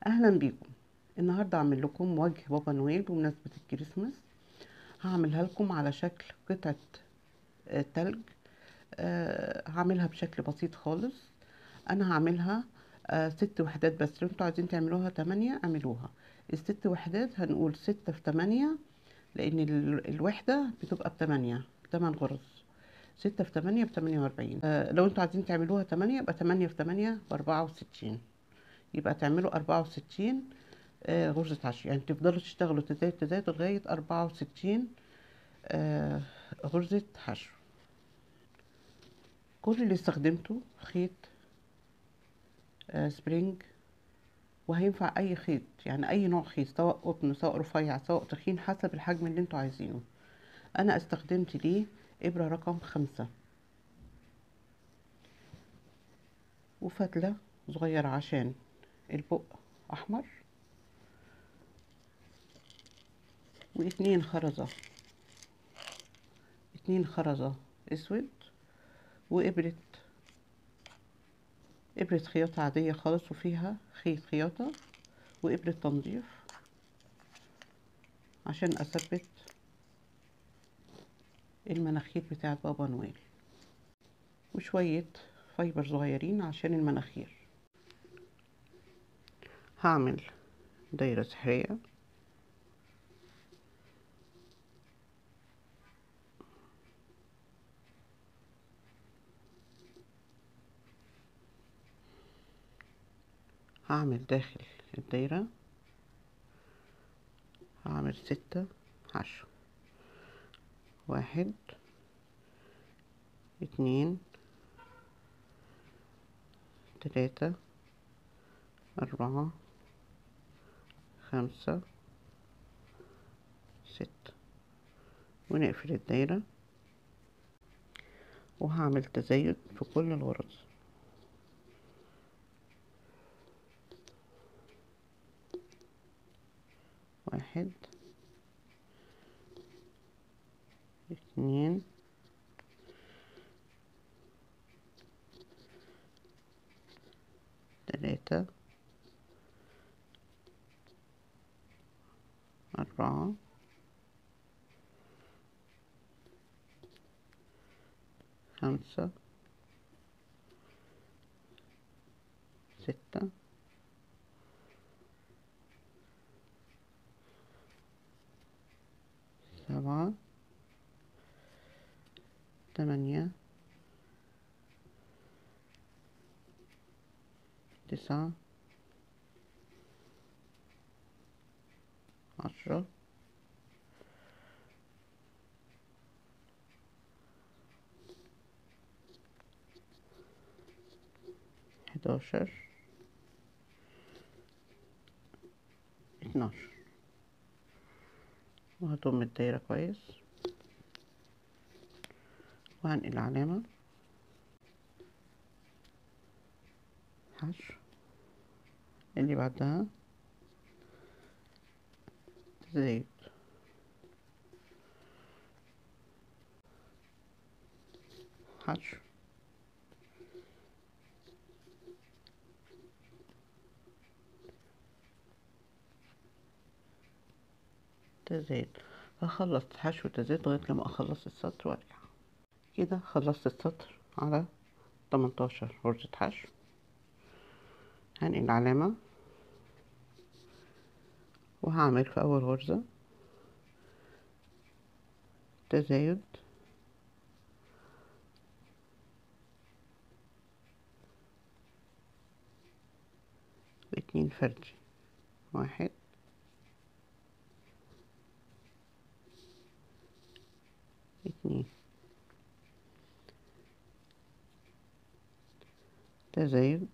اهلا بيكم النهارده اعمل لكم وجه بابا نويل بمناسبه الكريسماس هعملها لكم على شكل قطعه آه، تلج آه، هعملها بشكل بسيط خالص انا هعملها آه، ست وحدات بس لو انتوا عايزين تعملوها تمانية اعملوها الست وحدات هنقول ستة في تمانية لان ال- الوحدة بتبقى بتمانية تمن غرز ستة في تمانية بتمانية واربعين آه، لو انتوا عايزين تعملوها تمانية يبقى تمانية في تمانية باربعة وستين يبقى تعملوا أربعة وستين آه، غرزة عشر يعني تفضلوا تشتغلوا تزايد تزايد لغاية أربعة وستين آه، غرزة حشو كل اللي استخدمته خيط آه، سبرينج وهينفع أي خيط يعني أي نوع خيط سواء قطن سواء رفيع سواء تخين حسب الحجم اللي انتوا عايزينه أنا استخدمت ليه إبرة رقم خمسة وفتلة صغيرة عشان البق أحمر واتنين خرزة اتنين خرزة اسود وإبرة إبرة خياطة عادية خالص وفيها خيط خياطة وإبرة تنظيف عشان أثبت المناخير بتاعت بابا نويل وشوية فايبر صغيرين عشان المناخير هعمل دايرة سحرية هعمل داخل الدايرة هعمل ستة حشو واحد اتنين تلاتة أربعة خمسة ستة ونقفل الدايرة وهعمل تزايد في كل الغرز واحد اتنين تلاتة أربعة خمسة ستة سبعة تمانية تسعة عشرة حداشر اتناشر وهضم الدايرة كويس وهنقل علامة حشو اللي بعدها زيت حشو تزايد هخلص حشو تزايد لغاية لما اخلص السطر وارجع كده خلصت السطر على 18 غرزة حشو هنقل علامة وهعمل في أول غرزة تزايد واتنين فرجي واحد اتنين تزايد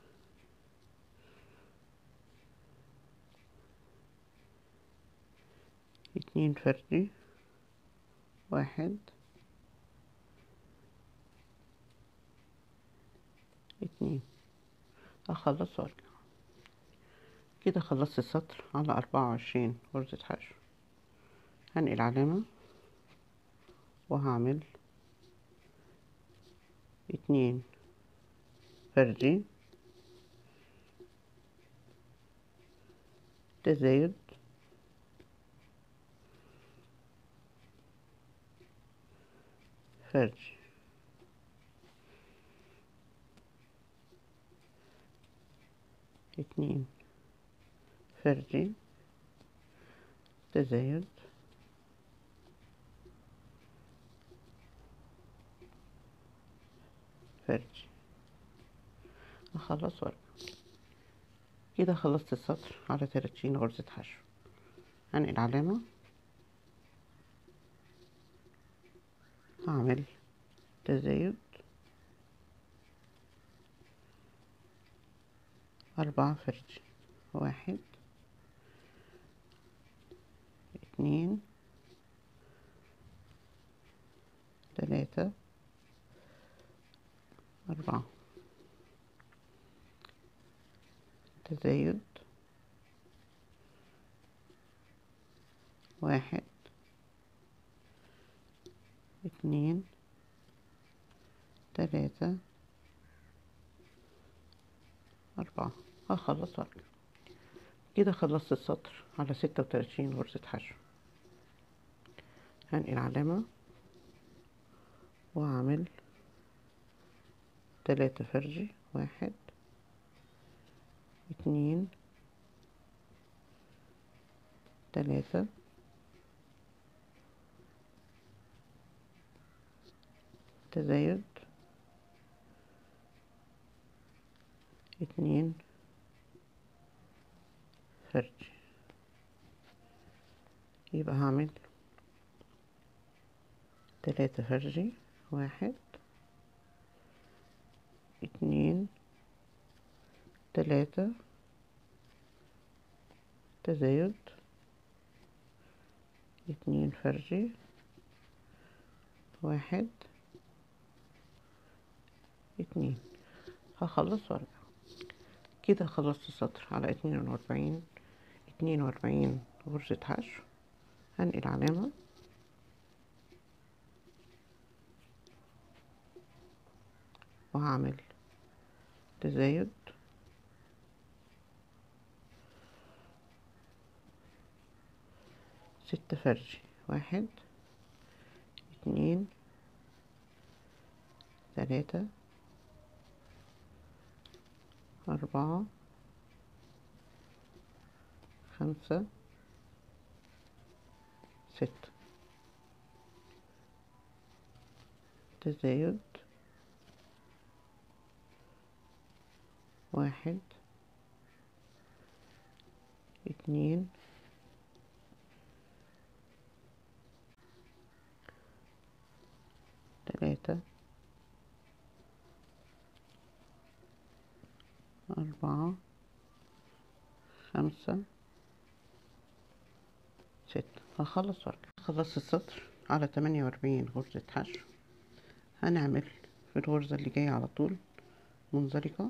اتنين فردي واحد اتنين اخلص وارجع كده خلصت السطر على اربعة وعشرين غرزة حشو هنقل علامة وهعمل اتنين فردي تزايد فرج اتنين فرجي تزايد فرجي اخلص وارجع كده خلصت السطر على تلاتين غرزة حشو هنقل علامة هعمل تزايد أربعة فرج واحد اتنين تلاتة أربعة تزايد واحد اتنين تلاتة أربعة هخلص وارجع كده خلصت السطر على ستة وتلاتين غرزة حشو هنقل علامة وأعمل تلاتة فرجي واحد اتنين تلاتة تزايد اتنين فرج يبقى هعمل تلاتة فرجي واحد اتنين تلاتة تزايد اتنين فرجي واحد اتنين هخلص وارجع كده خلصت السطر على اتنين واربعين اتنين واربعين غرزة حشو هنقل علامة وهعمل تزايد ستة فرج واحد اتنين تلاتة أربعة خمسة ستة تزايد واحد اتنين تلاتة أربعة خمسة ستة هخلص وارجع خلصت السطر على تمانية وأربعين غرزة حشو هنعمل في الغرزة اللي جاية على طول منزلقة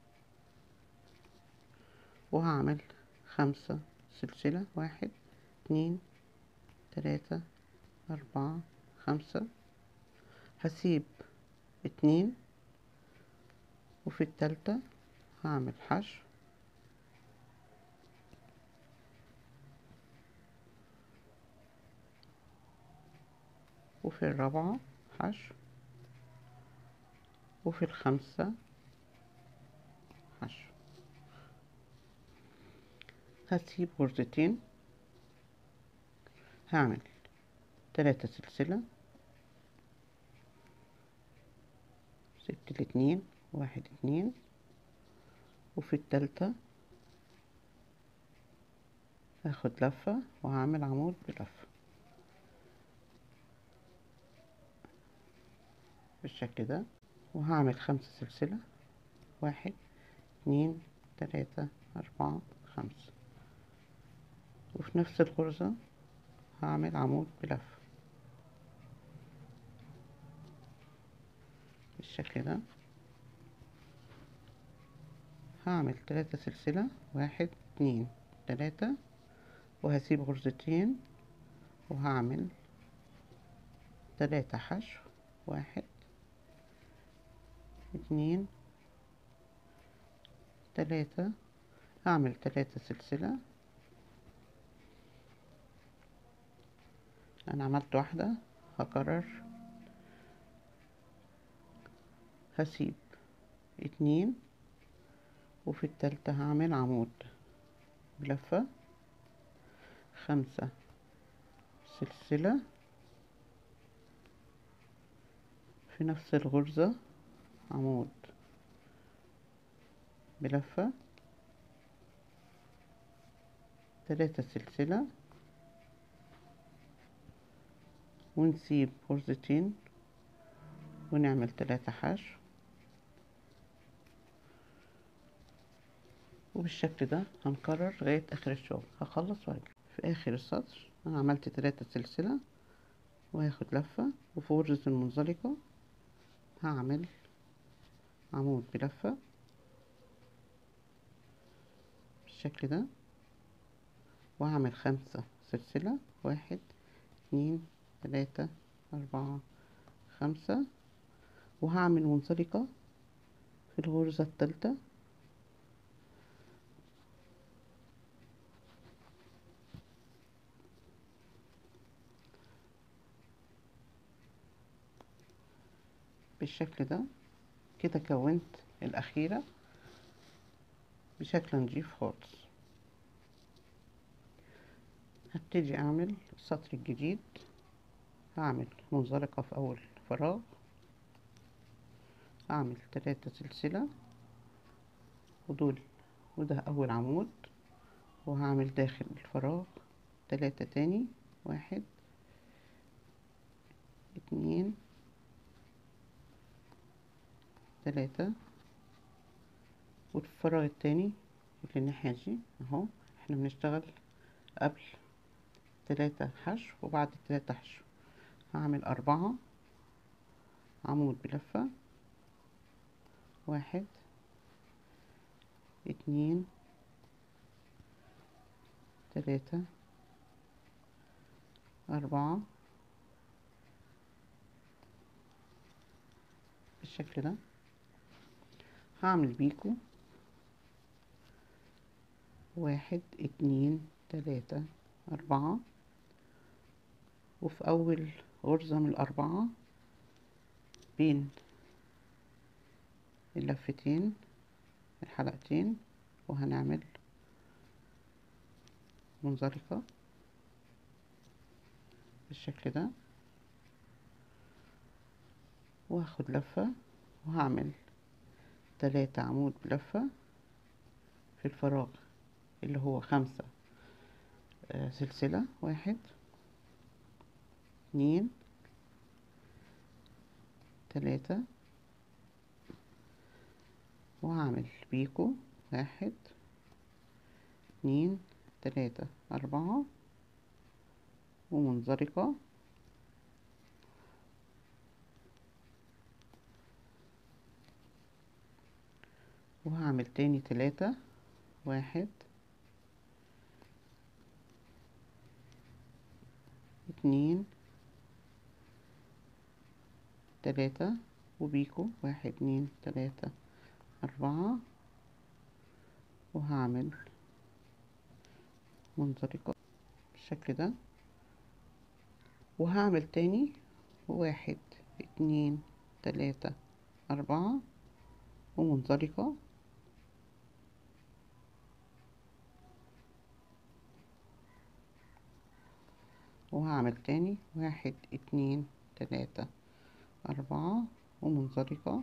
وهعمل خمسة سلسلة واحد اتنين تلاتة أربعة خمسة هسيب اتنين وفي التالتة هعمل حشو وفي الرابعة حشو وفي الخامسة حشو هسيب غرزتين هعمل تلاتة سلسلة سبت الاتنين واحد اتنين وفي التالتة هاخد لفة وهعمل عمود بلفة بالشكل ده وهعمل خمسة سلسلة واحد اتنين تلاتة أربعة خمسة وفي نفس الغرزة هعمل عمود بلفة بالشكل ده هعمل تلاتة سلسلة واحد اتنين تلاتة وهسيب غرزتين وهعمل تلاتة حشو واحد اتنين تلاتة هعمل تلاتة سلسلة انا عملت واحدة هكرر هسيب اتنين وفي التالتة هعمل عمود بلفة خمسة سلسلة في نفس الغرزة عمود بلفة تلاتة سلسلة ونسيب غرزتين ونعمل تلاتة حشو وبالشكل ده هنكرر لغاية آخر الشغل هخلص وارجع في آخر السطر أنا عملت تلاتة سلسلة وهاخد لفة وفي غرزة المنزلقة هعمل عمود بلفة بالشكل ده وهعمل خمسة سلسلة واحد اتنين تلاتة أربعة خمسة وهعمل منزلقة في الغرزة التالتة بالشكل ده كده كونت الأخيرة بشكل نضيف خالص هبتدي أعمل السطر الجديد هعمل منزلقة في أول فراغ هعمل تلاتة سلسلة ودول وده أول عمود وهعمل داخل الفراغ تلاتة تاني واحد اتنين تلاتة والفراغ التاني اللي الناحية دي اهو احنا بنشتغل قبل تلاتة حشو وبعد تلاتة حشو هعمل أربعة عمود بلفة واحد اتنين تلاتة أربعة بالشكل ده هعمل بيكو واحد اتنين تلاتة أربعة وفي أول غرزة من الأربعة بين اللفتين الحلقتين وهنعمل منزلقة بالشكل ده وهاخد لفة وهعمل تلاتة عمود بلفة في الفراغ اللي هو خمسة آه سلسلة واحد اتنين تلاتة وهعمل بيكو واحد اتنين تلاتة أربعة ومنزلقة وهعمل تاني تلاتة واحد اتنين تلاتة وبيكو واحد اتنين تلاتة أربعة وهعمل منزلقة بالشكل ده وهعمل تاني واحد اتنين تلاتة أربعة ومنزلقة وهعمل تاني واحد اتنين تلاتة أربعة ومنزلقة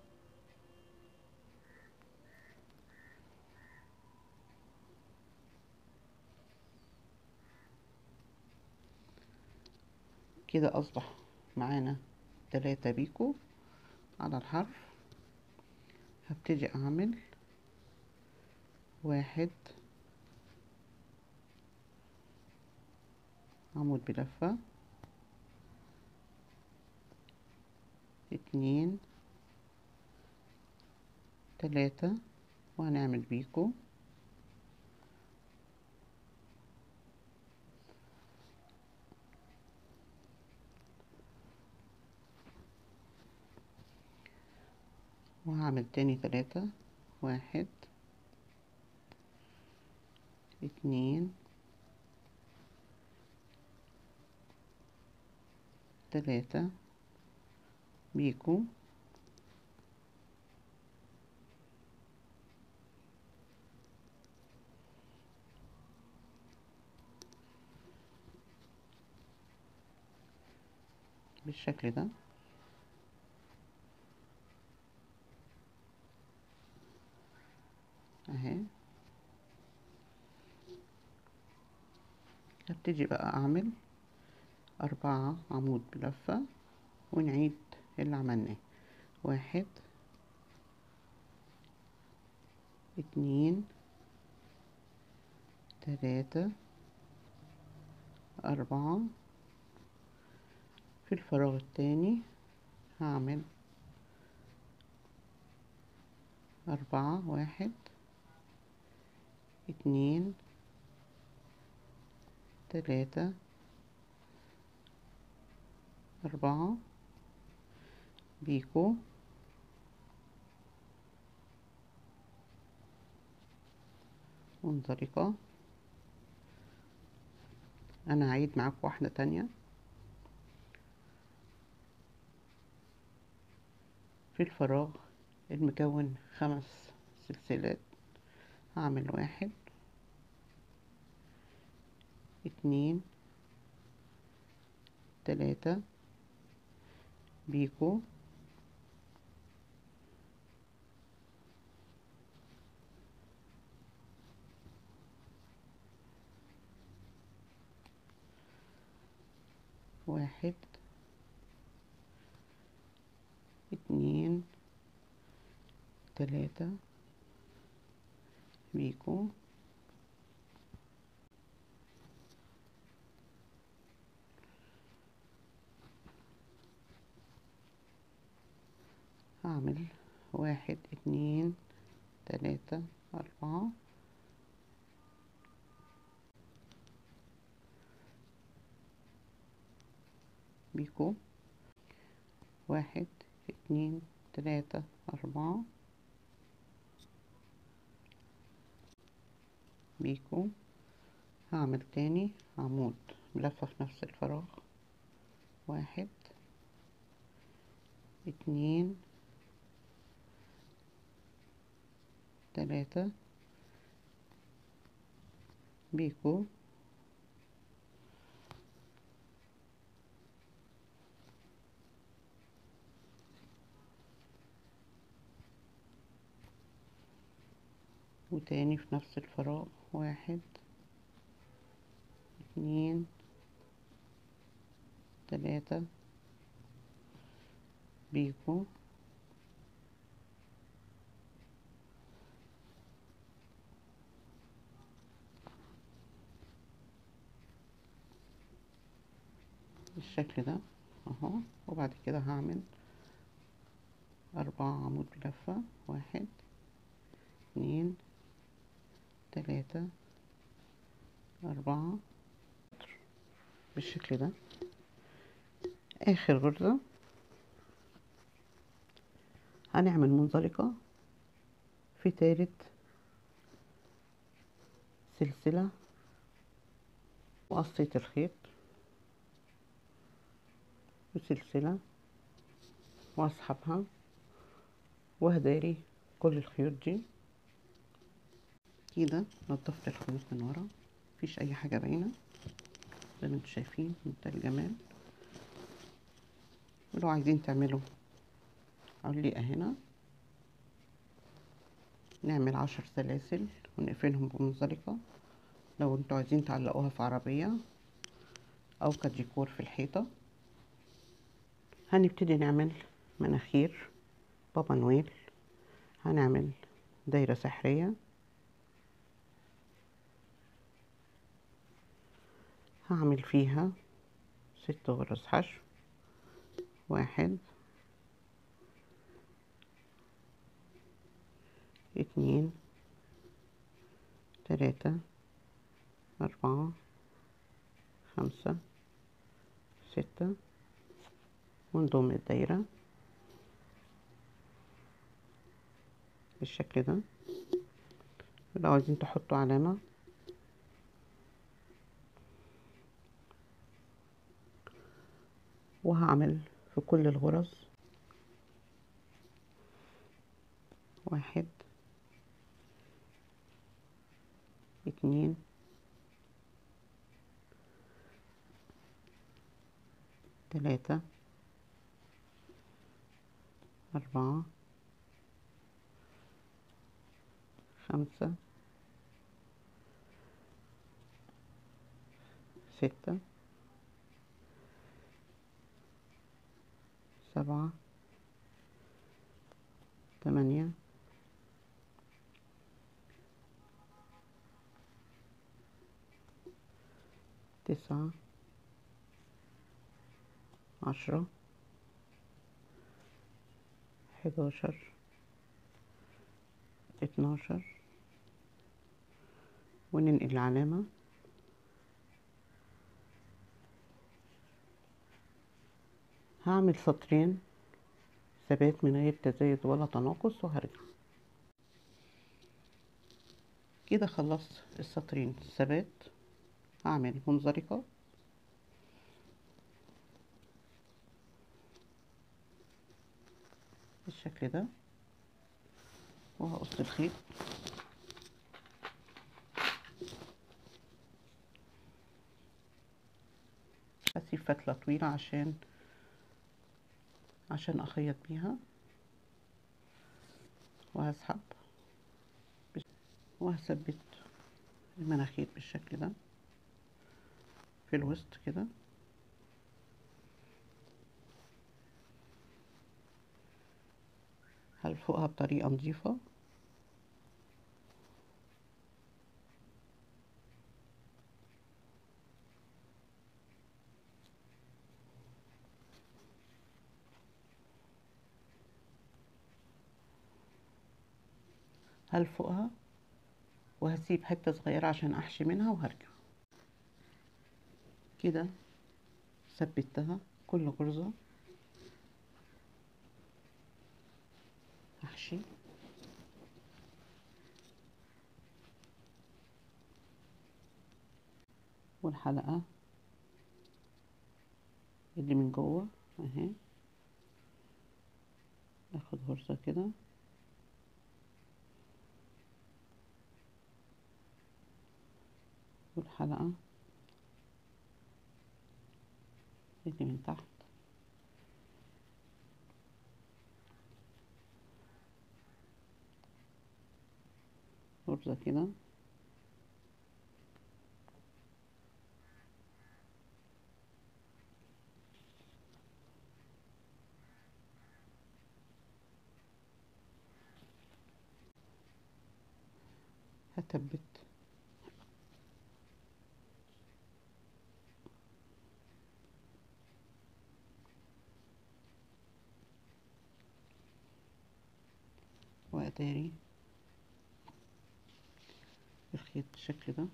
كده أصبح معانا تلاتة بيكو على الحرف هبتدي أعمل واحد عمود بلفة اتنين تلاتة وهنعمل بيكو وهعمل تاني تلاتة واحد اتنين تلاتة بيكو بالشكل ده اهي هبتدي بقى اعمل اربعة عمود بلفة ونعيد اللي عملناه واحد اتنين تلاتة أربعة في الفراغ التاني هعمل أربعة واحد اتنين تلاتة أربعة بيكو منزلقة أنا هعيد معاكم واحدة تانية في الفراغ المكون خمس سلسلات هعمل واحد اتنين تلاتة بيكو واحد اتنين تلاتة بيكو هعمل واحد اتنين تلاتة أربعة بيكو واحد اتنين تلاتة أربعة بيكو هعمل تاني عمود ملفة في نفس الفراغ واحد اتنين تلاتة بيكو وتاني في نفس الفراغ واحد اتنين تلاتة بيكو بالشكل ده اهو وبعد كده هعمل أربعة عمود بلفة واحد اتنين تلاتة أربعة بالشكل ده آخر غرزة هنعمل منزلقة في تالت سلسلة وقصيت الخيط وسلسلة واسحبها وهداري كل الخيوط دي كده نضفت الخيوط من ورا مفيش اي حاجة باينة زي ما انتوا شايفين منتهى الجمال ولو عايزين تعملوا علقة هنا نعمل عشر سلاسل ونقفلهم بمنزلقة لو انتوا عايزين تعلقوها في عربية او كديكور في الحيطة هنبتدي نعمل مناخير بابا نويل هنعمل دايرة سحرية هعمل فيها ست غرز حشو واحد اتنين تلاتة أربعة خمسة ستة ونضم الدايرة بالشكل ده لو عايزين تحطوا علامة وهعمل في كل الغرز واحد اتنين تلاتة أربعة خمسة ستة سبعة تمانية تسعة عشرة حداشر اتناشر وننقل العلامة هعمل سطرين ثبات من غير تزايد ولا تناقص وهرجع كده خلصت السطرين ثبات هعمل منزلقة بالشكل ده وهقص الخيط هسيب فتلة طويلة عشان عشان اخيط بيها وهسحب وهثبت المناخير بالشكل ده في الوسط كده هلفقها بطريقة نظيفة هلفقها وهسيب حتة صغيرة عشان احشي منها وهرجع كده ثبتها كل غرزة هحشي والحلقة اللي من جوه اهي اخد غرزة كده والحلقة اللي من تحت غرزة كده هثبت وأداري الخيط بالشكل ده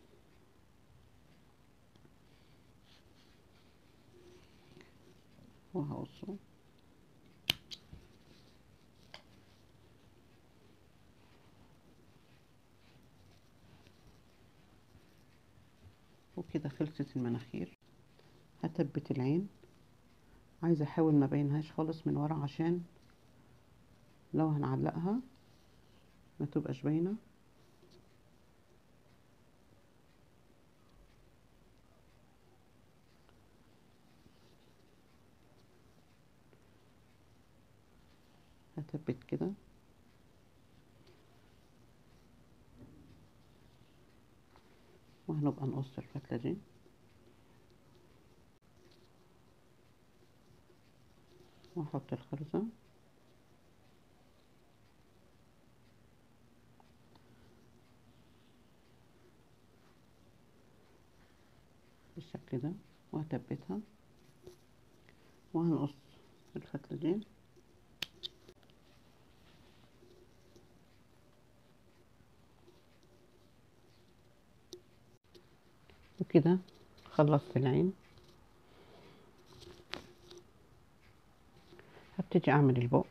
وهقصه وكده خلصت المناخير هثبت العين عايزه احاول ما بينهاش خالص من ورا عشان لو هنعلقها ما تبقاش باينه هثبت كده وهنبقى نقص الفتلة دي واحط الخرزة بالشكل ده وهثبتها وهنقص الفتلة دي وكده خلصت العين هبتدي اعمل البق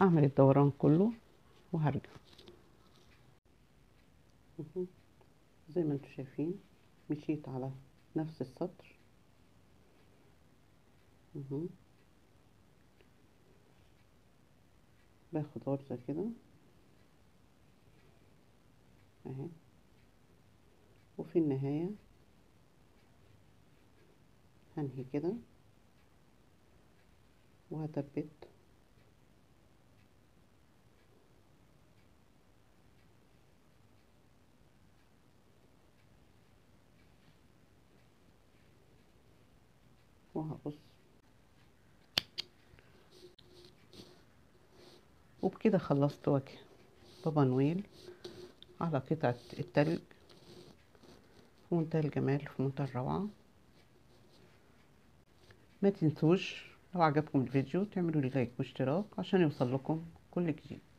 اعمل الدوران كله وهرجع مهم. زي ما انتم شايفين مشيت على نفس السطر مهم. باخد غرزة كده اهي وفي النهاية هنهي كده وهثبت وهقص وبكده خلصت وجه بابا نويل على قطعة التلج في منتهى الجمال في منتهى الروعة ما تنسوش لو عجبكم الفيديو تعملوا لي لايك واشتراك عشان يوصل لكم كل جديد